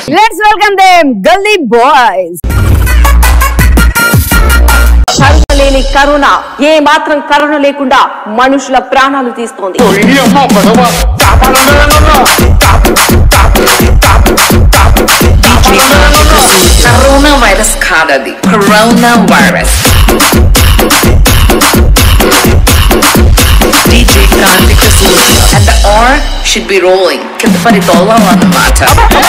Let's welcome them gully boys కరుణ లేని కరుణ ఏ మాత్రం కరుణ లేకుండా మనుషుల ప్రాణాలు తీస్తోంది కరోనా వైరస్ కాదది corona virus DJ Karthika Surya and the R should be rolling కింద పడి డోలం అన్నమాట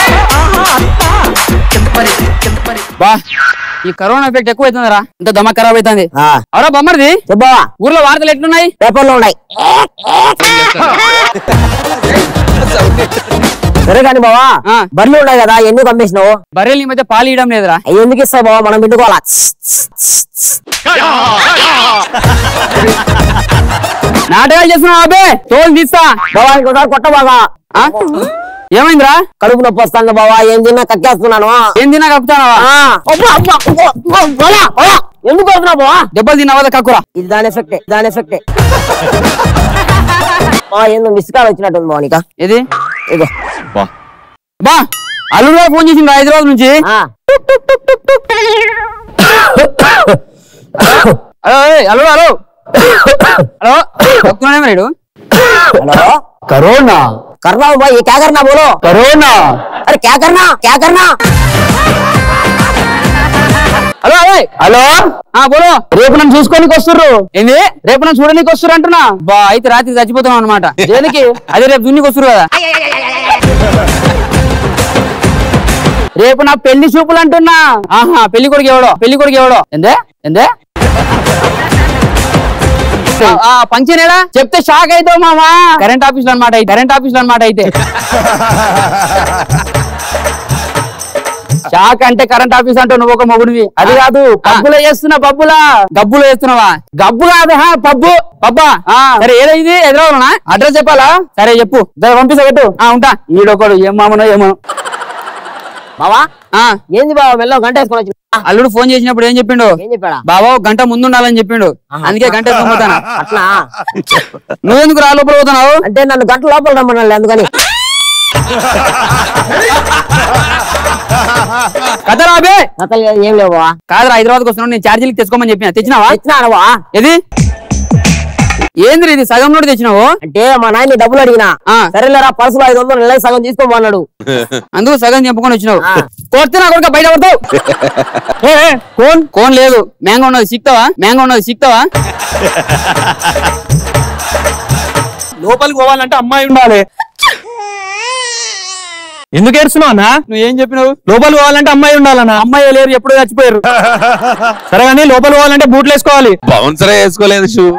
కింద పడి కింద పడి బా ఈ కరోనా ఎఫెక్ట్ ఎక్కువ అవుతుందిరా ఇంత దమ ఖరాబ్ అవుతుంది అవరా బొమ్మడిది చెప్పా ఊర్లో వార్తలు ఎట్లున్నాయి పేపర్లో ఉన్నాయి సరే కానీ బావా ఆ. బర్రెలు ఉన్నాయి కదా ఎందుకు అమ్మేసినావు బర్రెలు ఈ మధ్య పాలు ఇవ్వడం లేదురా అవి ఎందుకు ఇస్తావు బావా మనం పెట్టుకోవాలా నాటకాలు చేస్తున్నావు అబ్బే తోలు తీస్తా బావా ఇంకోసారి కొట్ట బాగా ఆ? ఏమైందిరా కడుపు నొప్పి వస్తాను బావా ఏం తిన్నా కక్కేస్తున్నాను ఏం తిన్నా కప్పుతానవా ఆ. అబ్బా, అబ్బా, అబ్బా, అబ్బా, బావా, బావా, ఎందుకు కొడుతున్నావు బావా దెబ్బలు తిన్నావా కక్కురా ఇది దాని ఎఫెక్టే దాని ఎఫెక్టే బావా ఏందో మిస్ కాల్ వచ్చినట్టుంది బావా నీకా ఏది ఇదిగో బా అల్లుడు ఫోన్ చేసిండు హైదరాబాద్ నుంచి ఆ. హలో ఏయ్, అల్లుడు హలో హలో వస్తున్నాడే మరి ఈడు. हेलो కరోనా कर रहा हूँ भाई ये क्या करना बोलो కరోనా अरे क्या करना क्या करना హలో ఏయ్, హలో ఆ బోలో రేపు నన్ను చూసుకోనికి వస్తుర్రు ఏంది రేపు నన్ను చూడడానికి వస్తుర్రు అంటున్నా బా అయితే రాత్రి చచ్చిపోతాం అనమాట దేనికి అదే రేపు దున్నికి వస్తురు కదా రేపు నా పెళ్లి చూపులు అంటున్నా ఆహా పెళ్లి కొడుకు ఎవడో పెళ్లి కొడుకు ఎవడో ఎందే ఎందే ఆ ఫంక్షన్ ఏడా చెప్తే షాక్ అవుతావు మామా కరెంట్ ఆఫీస్ లో అనమాట కరెంట్ ఆఫీస్ లో అనమాట అయితే షాక్ అంటే కరెంట్ ఆఫీస్ అంటావు నువ్వు ఒక మొగుడివి అది కాదు పబ్బులో చేస్తున్నా పబ్బులా గబ్బులో చేస్తున్నావా గబ్బు కాదు హా పబ్బు పబ్బా ఆ, సరే ఏదో ఇది ఎదురవనా అడ్రస్ చెప్పాలా సరే చెప్పు జర పంపిస్తా పెట్టు ఆ ఉంటా ఈడొకడు ఏం మామనో ఏమో బావా ఆ ఏంది బావా మెల్ల గంట వేసుకొని వచ్చి అల్లుడు ఫోన్ చేసినప్పుడు ఏం చెప్పిండు ఏం చెప్పాడా బాబా ఒక గంట ముందు ఉండాలని చెప్పిండు అందుకే గంట వేసుకొని పోతాను అట్లా నువ్వెందుకు రా లోపల పోతున్నావు అంటే నన్ను గంట లోపల రమ్మన్నాడు అందుకని కథ రాబే కథ ఏం లేవు బావా కాదురా హైదరాబాద్కి వస్తున్నావు నేను ఛార్జీలకి తెచ్చుకోమని చెప్పిన తెచ్చినావా తెచ్చినాడు బావా ఏది ఏంది ఇది సగం నోటి తెచ్చినావు అంటే మా నాయన్ని డబ్బులు అడిగినా ఆ. సరేలేరా పర్సులో ఐదు వందలు నెల సగం తీసుకోమన్నాడు అందుకు సగం చెప్పుకొని వచ్చినావు ఆ. కొడితే నా కొడుక బయట పడతావు ఏ, ఏ, కోన్ కోన్ లేదు మ్యాంగో ఉన్నది సిక్తావా మ్యాంగో ఉన్నది సిక్తావా లోపలికి పోవాలంటే అమ్మాయి ఉండాలి ఎందుకు ఏడుస్తున్నావు అన్న నువ్వు ఏం చెప్పినావు లోపలికి పోవాలంటే అమ్మాయి ఉండాలన్న అమ్మాయి లేరు ఎప్పుడో చచ్చిపోయారు సరే కానీ లోపలికి పోవాలంటే బూట్లు వేసుకోవాలి బౌన్సరే వేసుకోలేదు షూ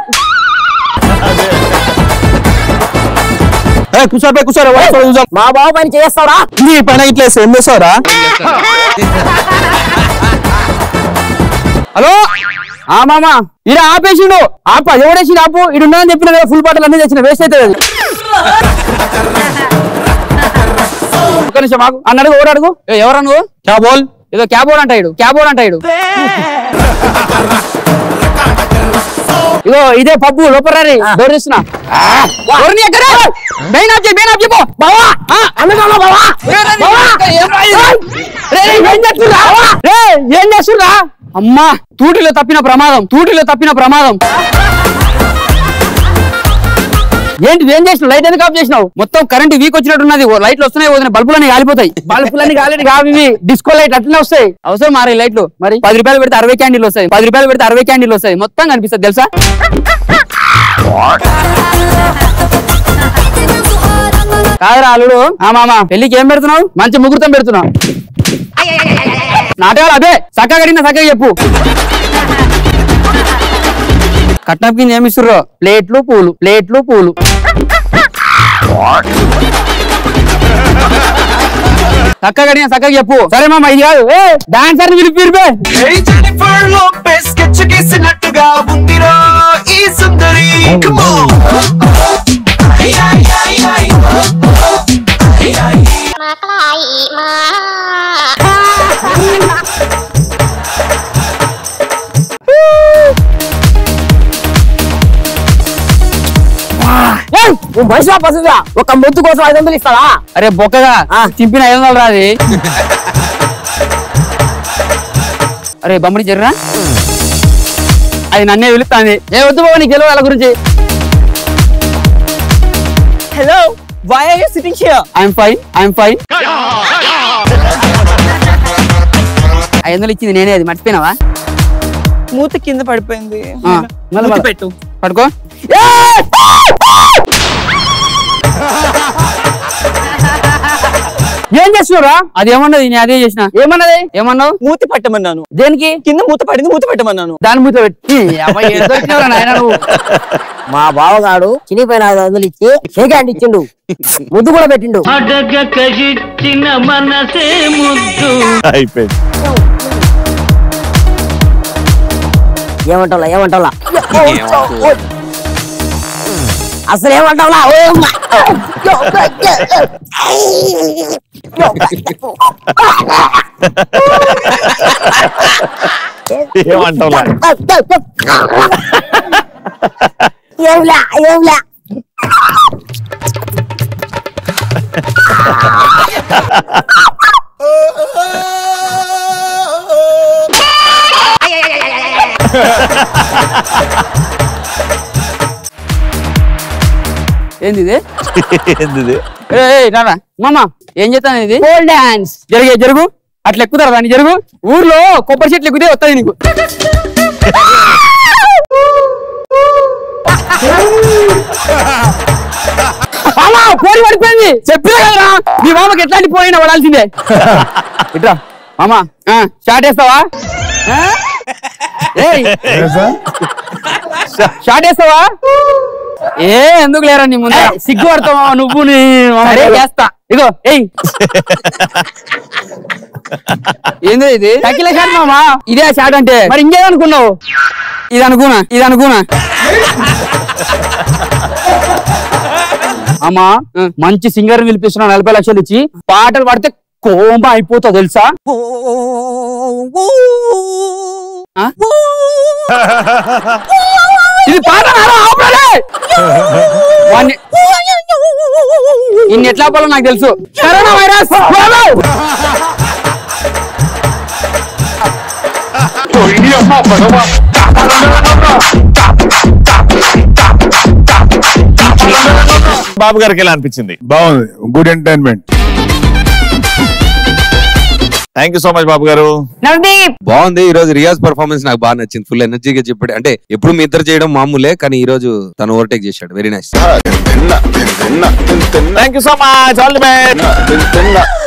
ఏ, కూర్చోపే కూర్చోరా వాడు కూడా కూర్చో. మా బావ పని చేస్తాడా నీ పైన ఇట్లా వేస్తే ఏం చేస్తావురా హలో ఆ మామ ఈడ ఆపేసిండు ఆప ఎవడేసిండు ఆపు ఇడు ఉన్నదని చెప్పిన కదా ఫుల్ బాటిల్ అన్ని తెచ్చిన వేస్ట్ అవుతుంది అది ఒక్క నిమిషం ఆగు అన్న అడుగు ఓడు అడుగు ఏ, ఎవరా నువ్వు క్యా బోల్ ఏదో క్యాబోర్డ్ అంటాడు క్యాబోర్డ్ అంటాడు ఇగో ఇదే పబ్బు లోపల రీ డోర్ తీస్తున్నా డోర్ని ఎక్కడ మెయిన్ ఆఫ్ మెయిన్ ఆఫ్ చెప్పు బావా అందుకన్నా బావా బావా రే, రే, ఏం చేస్తుర్రా రే ఏం చేస్తుర్రా అమ్మా తూటిలో తప్పిన ప్రమాదం తూటిలో తప్పిన ప్రమాదం ఏంటి ఏం చేసినావు లైట్ ఎందుకు ఆఫ్ చేసినావు మొత్తం కరెంట్ వీక్ వచ్చినట్టున్నది ఓ లైట్లు వస్తున్నాయి వదిన బల్బులన్నీ కాలిపోతాయి బల్బులన్నీ కాలేదు కావి ఇవి డిస్కో లైట్ అట్లనే వస్తాయి అవసరం మారే లైట్లు మరి పది రూపాయలు పెడితే అరవై క్యాండిల్ వస్తాయి పది రూపాయలు పెడితే అరవై క్యాండిల్ వస్తాయి మొత్తం కనిపిస్తుంది తెలుసా కాదురా అల్లుడు ఆ మామ పెళ్లికి ఏం పెడుతున్నావు మంచి ముహూర్తం పెడుతున్నావు నాటకాలు అదే చక్కగా కడిగిన చక్కగా చెప్పు కట్నం కింద ఏమి ఇస్తుర్రో ప్లేట్లు పూలు ప్లేట్లు పూలు చక్కగా కడిగిన చక్కగా చెప్పు సరే మామ ఇది కాదు ఏ డాన్సర్ పిలిపిరిపే జెనిఫర్ లోపెస్ స్కెచ్ గీసినట్టుగా ఉందిరో ఈ సుందరి Come on. Ay, ay, ay, ay. నువ్వు మనిషివా పసుగా ఒక ముద్దు కోసం ఐదు వందలు ఇస్తావా అరే బొక్కగా చింపిన ఐదు వందలు రాది అరే బొమ్మడి జర్రా అది నన్నే పిలుస్తాంది ఏ వద్దు బాబు నీకు తెలియదు వాళ్ళ గురించి hello why are you sitting here I'm fine I'm fine ఐదు వందలు ఇచ్చింది నేనే అది మర్చిపోయినావా మూత కింద పడిపోయింది ఆ, మళ్ళీ మూత మళ్ళీ. పెట్టు పడుకో ఏం చేస్తున్నారా అది ఏమన్నది నేను అదే చేసిన ఏమన్నది ఏమన్నావు మూత పట్టమన్నాను దేనికి కింద మూత పడింది మూత పెట్టమన్నాను దాని మూత పెట్టి అబ్బాయి ఏం దొరికినావురా నాయనా నువ్వు మా బావగాడు చినిపోయిన ఐదు వందలు ఇచ్చి షేక్ హ్యాండ్ ఇచ్చిండు ముద్దు కూడా పెట్టిండు అడగక ఇచ్చిన మనసే ముద్దు అయిపోయింది ఏమంటావులా ఏమంటావులా అసలు ఏమంటావులా ఓ అమ్మ. ఏమంటావులా ఏంలా ఏంలా ఏంది ఇది ఏంది ఏయ్ నానా మామ ఏం చేస్తాను ఇది పోల్ డాన్స్ జరిగే జరుగు అట్లా ఎక్కుతారా దాన్ని జరుగు ఊర్లో కొబ్బరి చెట్లు ఎక్కుతే వస్తుంది నీకు అలా పోయి పడిపోయింది చెప్పినా కదరా మీ మామకి ఎట్లాంటి పోయినా పడాల్సిందే ఇట్రా మామ షార్ట్ వేస్తావా ఆ? ఏయ్ షార్ట్ వేస్తావా ఏ ఎందుకు లేరా నీ ముందు సిగ్గు పడతావా నువ్వు నీ సరే చేస్తా ఇగో ఏయ్ ఏందో ఇది తక్కిల షాట్ మామా ఇదే షాట్ అంటే మరి ఇంకేదనుకున్నావు ఇది అనుకున్నా ఇది అనుకున్నా అమ్మా మంచి సింగర్ పిలిపిస్తున్నా నలభై లక్షలు ఇచ్చి పాటలు పాడితే కోంబ అయిపోతా తెలుసా ఆ? ఇది పాట నారా? ఆపరే! వాణ్ణి- ఇన్ని ఎట్లా ఆపాలో నాకు తెలుసు కరోనా వైరస్ బాబు! బాబు గారికి ఎలా అనిపించింది బాగుంది good entertainment thank you so much Babu garu Navdeep బాగుంది ఈ రోజు రియాజ్ పర్ఫార్మెన్స్ నాకు బాగా నచ్చింది ఫుల్ ఎనర్జీగా చెప్పాడు అంటే ఎప్పుడు మీ ఇద్దరు చేయడం మామూలే కానీ ఈ రోజు తను ఓవర్టేక్ చేశాడు very nice thank you so much all the best